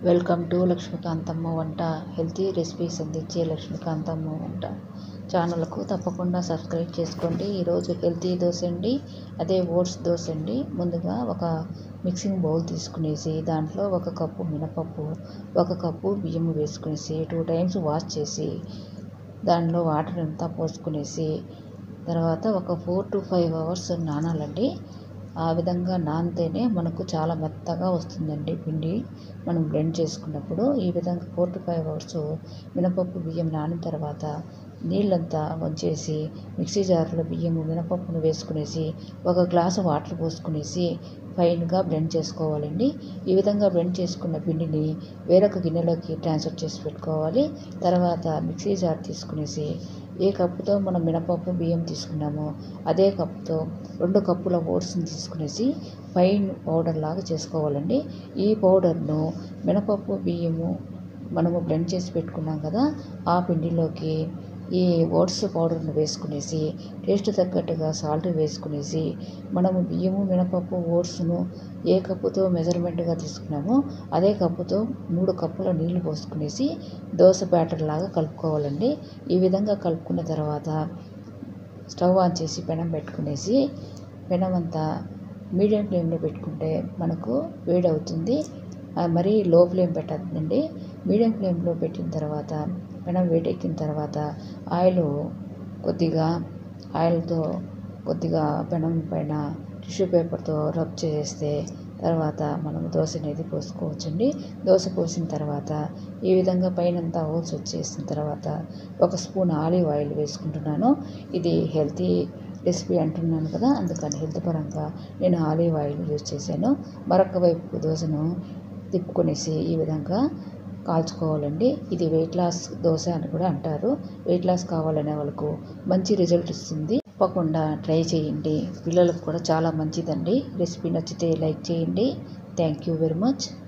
welcome to Lakshmikanthamma వంట healthy recipes అందించే లక్ష్మీకాంతమ్మ వంట ఛానల్కు తప్పకుండా సబ్స్క్రైబ్ చేసుకోండి ఈరోజు హెల్తీ దోశ అండి అదే ఓట్స్ దోశ అండి ముందుగా ఒక మిక్సింగ్ బౌల్ తీసుకునేసి దాంట్లో ఒక కప్పు మినపప్పు ఒక కప్పు బియ్యం వేసుకునేసి టూ టైమ్స్ వాష్ చేసి దానిలో వాటర్ అంతా పోసుకునేసి తర్వాత ఒక ఫోర్ టు ఫైవ్ అవర్స్ నానాలండి ఆ విధంగా నానితేనే మనకు చాలా మెత్తగా వస్తుందండి పిండి మనం బ్లెండ్ చేసుకున్నప్పుడు ఈ విధంగా ఫోర్ టు ఫైవ్ అవర్స్ మినపప్పు బియ్యం నానిన తర్వాత నీళ్ళంతా వంచేసి మిక్సీ జార్లో బియ్యము మినపప్పును వేసుకునేసి ఒక గ్లాసు వాటర్ పోసుకునేసి ఫైన్గా బ్లెండ్ చేసుకోవాలండి ఈ విధంగా బ్లెండ్ చేసుకున్న పిండిని వేరొక గిన్నెలోకి ట్రాన్స్ఫర్ చేసి పెట్టుకోవాలి తర్వాత మిక్సీ జార్ తీసుకునేసి ఏ కప్పుతో మనం మినపప్పు బియ్యం తీసుకున్నామో అదే కప్పుతో రెండు కప్పుల ఓట్స్ని తీసుకునేసి ఫైన్ పౌడర్ లాగా చేసుకోవాలండి ఈ పౌడర్ను మినపప్పు బియ్యము మనము బ్లెండ్ చేసి పెట్టుకున్నాం కదా ఆ పిండిలోకి ఈ ఓట్స్ పౌడర్ను వేసుకునేసి టేస్ట్ తగ్గట్టుగా సాల్ట్ వేసుకునేసి మనము బియ్యము మినపప్పు ఓట్స్ను ఏ కప్పుతో మెజర్మెంట్గా తీసుకున్నామో అదే కప్పుతో మూడు కప్పుల నీళ్లు పోసుకునేసి దోశ బ్యాటర్ లాగా కలుపుకోవాలండి ఈ విధంగా కలుపుకున్న తర్వాత స్టవ్ ఆన్ చేసి పెనం పెట్టుకునేసి పెనం అంతా మీడియం ఫ్లేమ్లో పెట్టుకుంటే మనకు వేడి అవుతుంది మరీ లో ఫ్లేమ్ పెట్టద్దండి మీడియం ఫ్లేమ్లో పెట్టిన తర్వాత పెనం వేడెక్కిన తర్వాత ఆయిల్ కొద్దిగా ఆయిల్తో కొద్దిగా పెనం పైన టిష్యూ పేపర్తో రబ్ చేస్తే తర్వాత మనం దోశ అనేది పోసుకోవచ్చండి దోశ పోసిన తర్వాత ఈ విధంగా పైనంతా హోల్స్ వచ్చేసిన తర్వాత ఒక స్పూన్ ఆలివ్ ఆయిల్ వేసుకుంటున్నాను ఇది హెల్తీ రెసిపీ అంటున్నాను కదా అందుకని హెల్త్ పరంగా నేను ఆలివ్ ఆయిల్ యూజ్ చేశాను మరొక వైపు దోశను తిప్పుకొనేసి ఈ విధంగా కాల్చుకోవాలండి ఇది వెయిట్ లాస్ దోశ అని కూడా అంటారు వెయిట్ లాస్ కావాలనే వాళ్ళకు మంచి రిజల్ట్ ఇస్తుంది తప్పకుండా ట్రై చేయండి పిల్లలకు కూడా చాలా మంచిదండి రెసిపీ నచ్చితే లైక్ చేయండి థ్యాంక్ యూ వెరీ మచ్